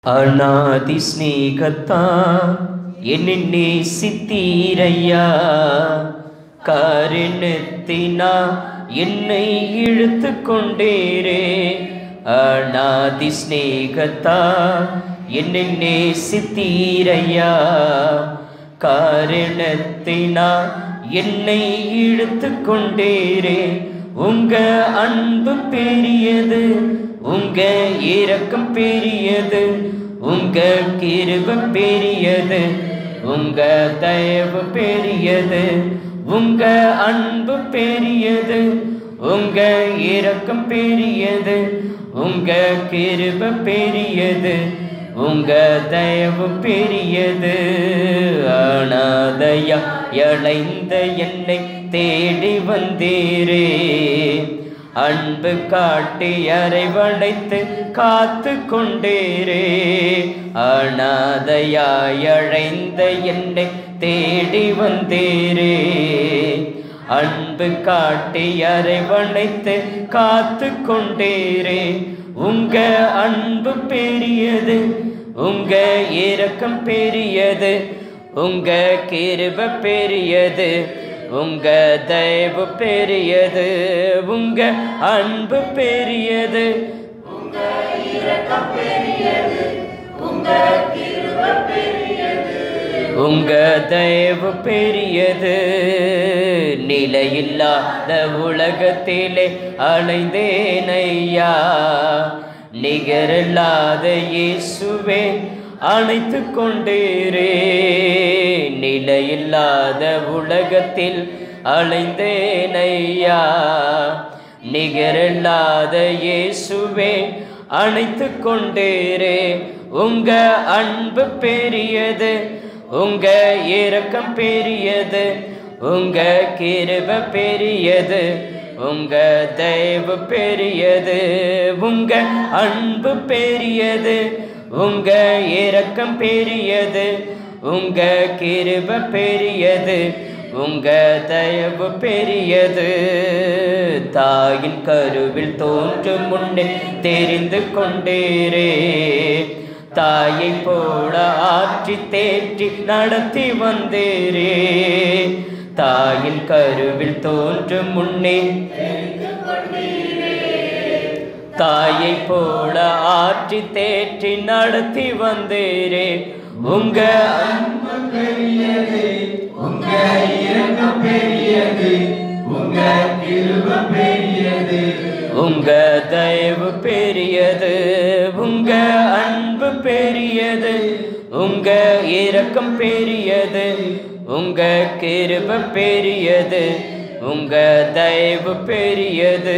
அநாதி ஸ்நேகத்தா என்னை நேசித்தீரையா காரணத்தினா என்னை இழுத்து கொண்டேரே அநாதி ஸ்நேகத்தா என்னை நேசித்தீரையா காரணத்தினா என்னை இழுத்து கொண்டேரே உங்க அன்பு பெரியது உங்க இரக்கம் பெரியது உங்க கிருப பெரியது உங்க தயவு பெரியது உங்க அன்பு பெரியது உங்க இரக்கம் பெரியது உங்க கிருப பெரியது உங்க தயவு பெரியது அனாதையா இழைந்த என்னை தேடி வந்தீரே அன்பு காட்டி அரைவடைத்து காத்து கொண்டேரே அனாதையாய் அழைந்த என்னை தேடி வந்தீரே அன்பு காட்டி அரைவணைத்து காத்து கொண்டேரே உங்க அன்பு பெரியது உங்க இரக்கம் பெரியது உங்க கிருப பெரியது உங்க தயவு பெரியது உங்க அன்பு பெரியது உங்க தயவு பெரியது நிலையில்லாத உலகத்திலே அலைந்தேனையா நிகரில்லாத இயேசுவே அணைத்து கொண்டீரே நிலையில்லாத உலகத்தில் அலைந்தேனையா நிகரில்லாத இயேசுவே அணைத்து கொண்டீரே உங்க அன்பு பெரியது உங்க இரக்கம் பெரியது உங்க கிருப பெரியது உங்க தயவு பெரியது உங்க அன்பு பெரியது உங்க இரக்கம் பெரியது உங்க கிருப பெரியது உங்க தயவு பெரியது தாயின் கருவில் தோன்றும் முன்னே தெரிந்து கொண்டேரே தாயை போல ஆற்றி தேற்றி நடத்தி வந்தேரே தாயின் கருவில் தோன்றும் முன்னே தாயை போல ஆற்றி தேற்றி நடத்தி வந்தேரே உங்க அன்பு பெரியது உங்க இரக்கம் பெரியது உங்க கிருப பெரியது உங்க தயவு பெரியது உங்க அன்பு பெரியது உங்க இரக்கம் பெரியது உங்க கிருப பெரியது உங்க தயவு பெரியது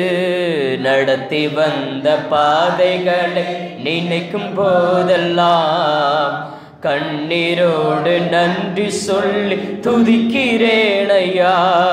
நடத்தி வந்த பாதைகளை நினைக்கும் போதெல்லாம் கண்ணீரோடு நன்றி சொல்லி துதிக்கிறேனையா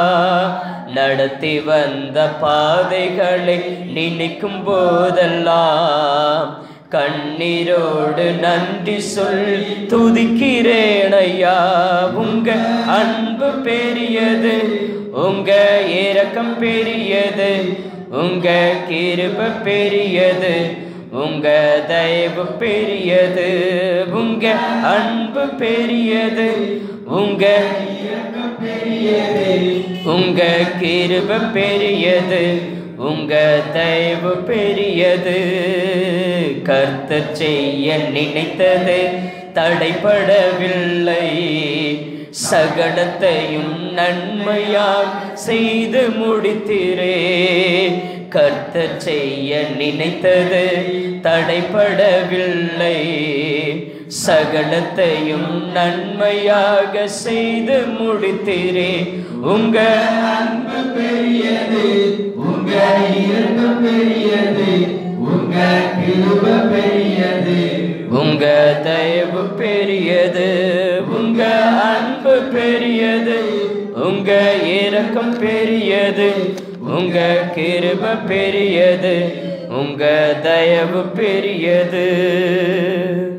நடத்தி வந்த பாதைகளை நினைக்கும் போதெல்லாம் கண்ணீரோடு நன்றி சொல்லி துதிக்கிறேனையா உங்க அன்பு பெரியது உங்க இரக்கம் பெரியது உங்க கிருப பெரியது உங்க தயவு பெரியது உங்க அன்பு பெரியது உங்க இரக்கம் பெரியது உங்க கிருப பெரியது உங்க தயவு பெரியது கர்த்தர் செய்ய நினைத்தது தடைபடவில்லை சகலத்தையும் நன்மையால் செய்து முடித்திரே கர்த்தர் செய்ய நினைத்தது தடைபடவில்லை சகலத்தையும் நன்மையாக செய்து முடித்திரே உங்க அன்பு பெரியது உங்க இரக்கம் பெரியது உங்க கிருப பெரியது உங்க தயவு பெரியது உங்க அன்பு பெரியது உங்க இரக்கம் பெரியது உங்க கிருப பெரியது உங்க தயவு பெரியது